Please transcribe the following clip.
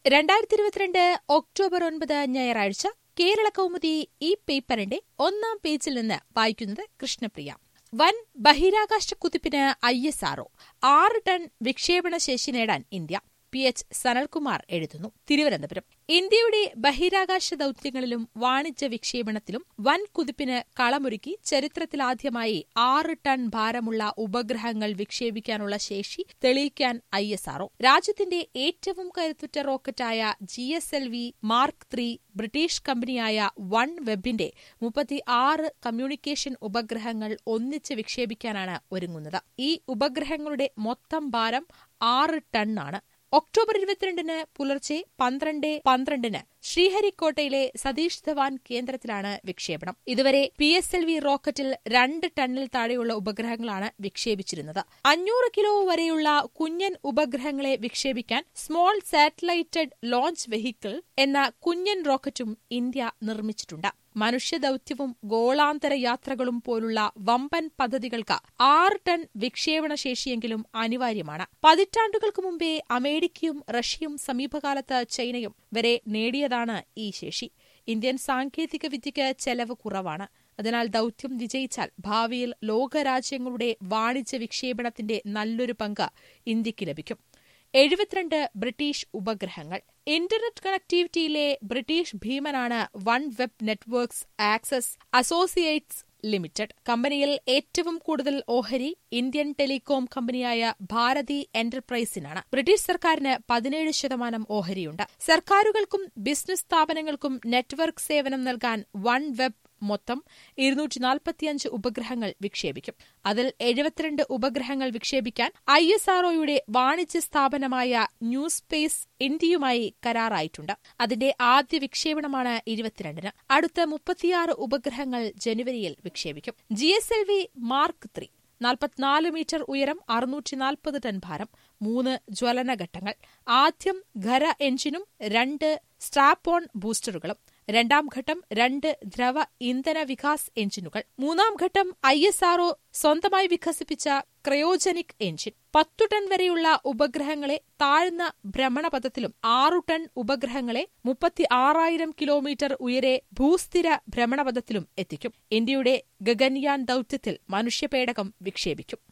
രണ്ടായിരത്തി ഇരുപത്തിരണ്ട് ഒക്ടോബർ ഒൻപത് ഞായറാഴ്ച കേരള കൗമുദി ഈ പേപ്പറിന്റെ ഒന്നാം പേജിൽ നിന്ന് വായിക്കുന്നത് കൃഷ്ണപ്രിയ വൻ ബഹിരാകാശ കുതിപ്പിന് ഐ എസ് ആർഒ ആറ് ടൺ വിക്ഷേപണ ശേഷി നേടാൻ ഇന്ത്യ പി എച്ച് സനൽകുമാർ എഴുതുന്നു തിരുവനന്തപുരം ഇന്ത്യയുടെ ബഹിരാകാശ ദൌത്യങ്ങളിലും വാണിജ്യ വിക്ഷേപണത്തിലും വൻ കുതിപ്പിന് കളമൊരുക്കി ചരിത്രത്തിലാദ്യമായി ആറ് ടൺ ഭാരമുള്ള ഉപഗ്രഹങ്ങൾ വിക്ഷേപിക്കാനുള്ള ശേഷി തെളിയിക്കാൻ ഐ എസ് ആർഒ രാജ്യത്തിന്റെ ഏറ്റവും കരുത്തുറ്റ റോക്കറ്റായ G S L V mark three British കമ്പനിയായ വൺ വെബിന്റെ മുപ്പത്തിയാറ് കമ്മ്യൂണിക്കേഷൻ ഉപഗ്രഹങ്ങൾ ഒന്നിച്ച് വിക്ഷേപിക്കാനാണ് ഒരുങ്ങുന്നത് ഈ ഉപഗ്രഹങ്ങളുടെ മൊത്തം ഭാരം ആറ് ടണ്ണാണ് ഒക്ടോബർ ഇരുപത്തിരണ്ടിന് പുലർച്ചെ പന്ത്രണ്ട് പന്ത്രണ്ടിന് ശ്രീഹരിക്കോട്ടയിലെ സതീഷ് ധവാൻ കേന്ദ്രത്തിലാണ് വിക്ഷേപണം ഇതുവരെ പി എസ് എൽ വി റോക്കറ്റിൽ രണ്ട് ടണ്ണിൽ താഴെയുള്ള ഉപഗ്രഹങ്ങളാണ് വിക്ഷേപിച്ചിരുന്നത് അഞ്ഞൂറ് കിലോ വരെയുള്ള കുഞ്ഞൻ ഉപഗ്രഹങ്ങളെ വിക്ഷേപിക്കാൻ സ്മോൾ സാറ്റലൈറ്റഡ് ലോഞ്ച് വെഹിക്കിൾ എന്ന കുഞ്ഞൻ റോക്കറ്റും ഇന്ത്യ നിർമ്മിച്ചിട്ടുണ്ട് മനുഷ്യദൌത്യവും ഗോളാന്തര യാത്രകളും പോലുള്ള വമ്പൻ പദ്ധതികൾക്ക് ആറ് ടൺ വിക്ഷേപണ ശേഷിയെങ്കിലും അനിവാര്യമാണ് പതിറ്റാണ്ടുകൾക്ക് മുമ്പേ അമേരിക്കയും റഷ്യയും സമീപകാലത്ത് ചൈനയും വരെ നേടിയതാണ് ഈ ശേഷി ഇന്ത്യൻ സാങ്കേതിക വിദ്യയ്ക്ക് ചെലവ് കുറവാണ് അതിനാൽ ദൌത്യം വിജയിച്ചാൽ ഭാവിയിൽ ലോകരാജ്യങ്ങളുടെ വാണിജ്യ വിക്ഷേപണത്തിന്റെ നല്ലൊരു പങ്ക് ഇന്ത്യയ്ക്ക് ലഭിക്കും എഴുപത്തിരണ്ട് ബ്രിട്ടീഷ് ഉപഗ്രഹങ്ങൾ ഇന്റർനെറ്റ് കണക്ടിവിറ്റിയിലെ ബ്രിട്ടീഷ് ഭീമനാണ് one web networks access associates limited കമ്പനിയിൽ ഏറ്റവും കൂടുതൽ ഓഹരി ഇന്ത്യൻ ടെലികോം കമ്പനിയായ ഭാരതി എന്റർപ്രൈസിനാണ് ബ്രിട്ടീഷ് സർക്കാരിന് പതിനേഴ് ശതമാനം ഓഹരിയുണ്ട് സർക്കാരുകൾക്കും ബിസിനസ് സ്ഥാപനങ്ങൾക്കും നെറ്റ്വർക്ക് സേവനം നൽകാൻ വൺ വെബ് മൊത്തം ഇരുന്നൂറ്റി നാൽപ്പത്തിയഞ്ച് ഉപഗ്രഹങ്ങൾ വിക്ഷേപിക്കും അതിൽ എഴുപത്തിരണ്ട് ഉപഗ്രഹങ്ങൾ വിക്ഷേപിക്കാൻ ഐ എസ് ആർഒയുടെ വാണിജ്യ സ്ഥാപനമായ ന്യൂ സ്പേസ് ഇന്ത്യയുമായി കരാറായിട്ടുണ്ട് അതിന്റെ ആദ്യ വിക്ഷേപണമാണ് ഇരുപത്തിരണ്ടിന് അടുത്ത മുപ്പത്തിയാറ് ഉപഗ്രഹങ്ങൾ ജനുവരിയിൽ വിക്ഷേപിക്കും G S L V mark three നാൽപ്പത്തിനാല് മീറ്റർ ഉയരം അറുന്നൂറ്റി നാൽപ്പത് ടൺ ഭാരം മൂന്ന് ജ്വലന ഘട്ടങ്ങൾ ആദ്യം ഖര എഞ്ചിനും രണ്ട് സ്ട്രാപ്പ് ഓൺ ബൂസ്റ്ററുകളും രണ്ടാം ഘട്ടം രണ്ട് ദ്രവ ഇന്ധന വികാസ് എഞ്ചിനുകൾ മൂന്നാം ഘട്ടം ഐ എസ് ആർഒ സ്വന്തമായി വികസിപ്പിച്ച ക്രയോജനിക് എഞ്ചിൻ പത്തു ടൺ വരെയുള്ള ഉപഗ്രഹങ്ങളെ താഴ്ന്ന ഭ്രമണപഥത്തിലും ആറു ടൺ ഉപഗ്രഹങ്ങളെ മുപ്പത്തി ആറായിരം കിലോമീറ്റർ ഉയരെ ഭൂസ്ഥിര ഭ്രമണപഥത്തിലും എത്തിക്കും ഇന്ത്യയുടെ ഗഗൻയാൻ ദൌത്യത്തിൽ മനുഷ്യപേടകം വിക്ഷേപിക്കും